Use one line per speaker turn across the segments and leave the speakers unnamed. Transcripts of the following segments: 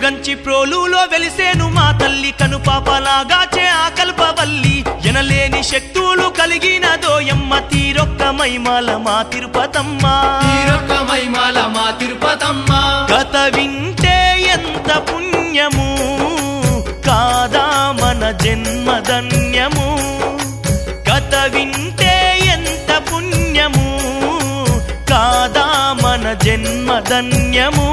వెలుగంచి ప్రోలులో వెలిసేను మా తల్లి కను పాపలాగాచే ఆ కల్పవల్లి ఎనలేని శక్తులు కలిగిన దోయమ్మ తీరొక్క మైమాల మా తిరుపతమ్మ
తీరొక్క మైమాల మా తిరుపతమ్మ
కథ వింటే ఎంత పుణ్యము కాదా మన జన్మధన్యము కథ వింటే ఎంత పుణ్యము కాదా మన జన్మధన్యము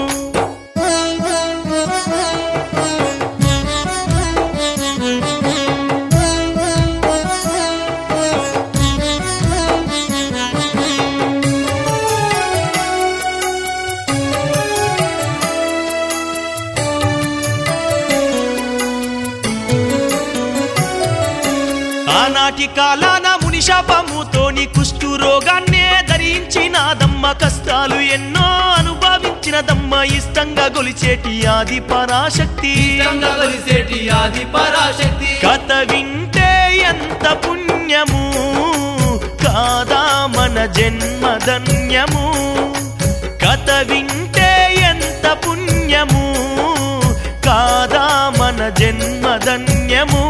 ఆనాటి కాలాన మునిశాపముతోని కుష్టు రోగాన్నే ధరించినాదమ్మ కష్టాలు ఎన్నో అనుభవించినదమ్మ ఇష్టంగా గొలిచేటి ఆది పరాశక్తి
ఇష్టంగా కొలిసేటి ఆది పరాశక్తి
కథ వింటే ఎంత పుణ్యము కాదా మన జన్మధన్యము కథ వింటే ఎంత పుణ్యము కాదా మన జన్మధన్యము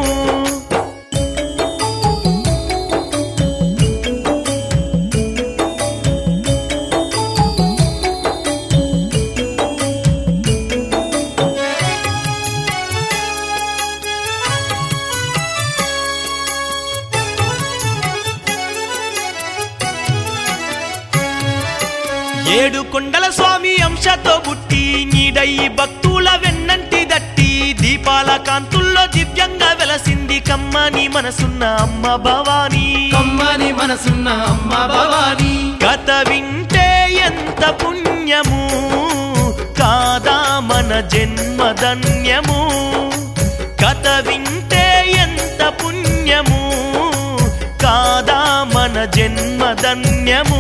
ఏడు కొండల స్వామి అంశతో బుట్టి నీడయి భక్తుల వెన్నంటి దట్టి దీపాల కాంతుల్లో దివ్యంగా వెలసింది కమ్మని మనసున్న అమ్మ భవానీ
కమ్మని మనసున్న అమ్మ భవాని
కథ వింటే ఎంత పుణ్యము కాదా మన జన్మధన్యము కథ వింటే ఎంత పుణ్యము కాదా మన జన్మధన్యము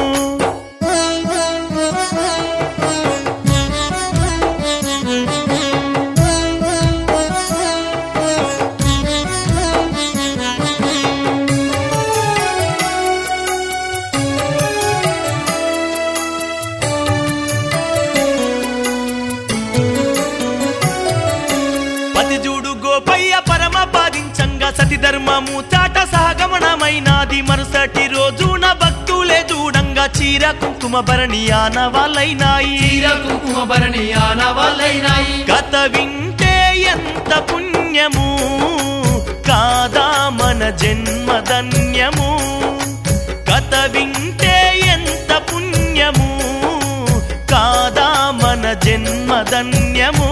పతిజూడు గోపయ్య పరమ పాదించంగా సతి ధర్మము చాట సహగమనమైనాది మరుసటి రోజున భక్తులే చూడంగా చీర కుంకుమ భరణి ఆనవాళ్ళైనాయి
తీర కుంకుమ భరణి ఆనవాళ్ళైనాయి
కథ వింటే ఎంత పుణ్యము కాదా మన జన్మధన్యము కథ వింటే ఎంత పుణ్యము కాదా మన జన్మధన్యము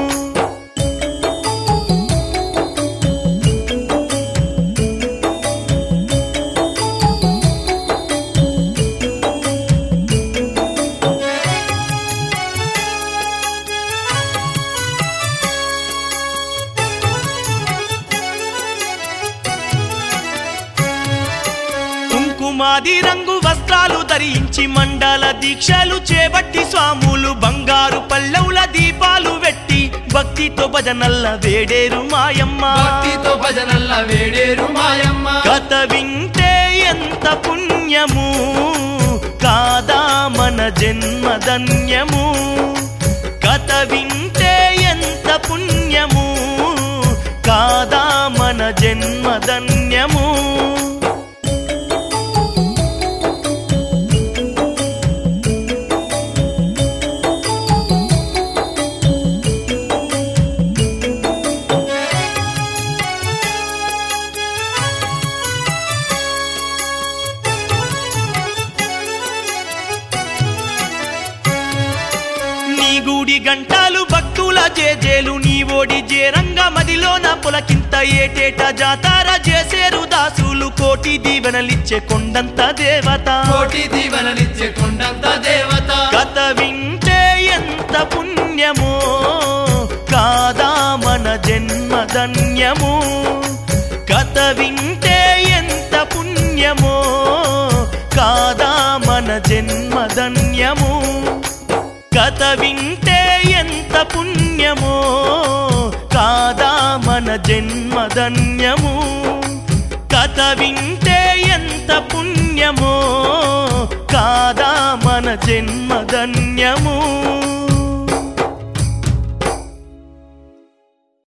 కుంకుమాది రంగు వస్త్రాలు ధరించి మండల దీక్షలు చేపట్టి స్వాములు బంగారు పల్లవుల దీపాలు వెట్టి భక్తితో భజనల్ల వేడేరు మాయమ్మ
భక్తితో భజనల్ల వేడేరు మాయమ్మ
కథ వింటే ఎంత పుణ్యము కాదా మన జన్మధన్యము కథ వింటే ఎంత పుణ్యము కాదా మన జన్మధన్యము నీ గుడి గంటాలు భక్తుల జేజేలు నీ ఓడి జేరంగ మదిలోన పులకింత ఏటేట జాతార చేసేరు దాసులు కోటి దీవెనలిచ్చే కొండంత దేవత
కోటి దీవెనలిచ్చే కొండంత దేవత
కథ వింటే ఎంత పుణ్యము కాదా మన జన్మధన్యము కథ వింటే ఎంత పుణ్యము కాదా మన జన్మధన్యము కథ వింటే ఎంత పుణ్యమో కాదా మన జన్మధన్యము కథ వింటే ఎంత పుణ్యమో కాదా మన జన్మధన్యము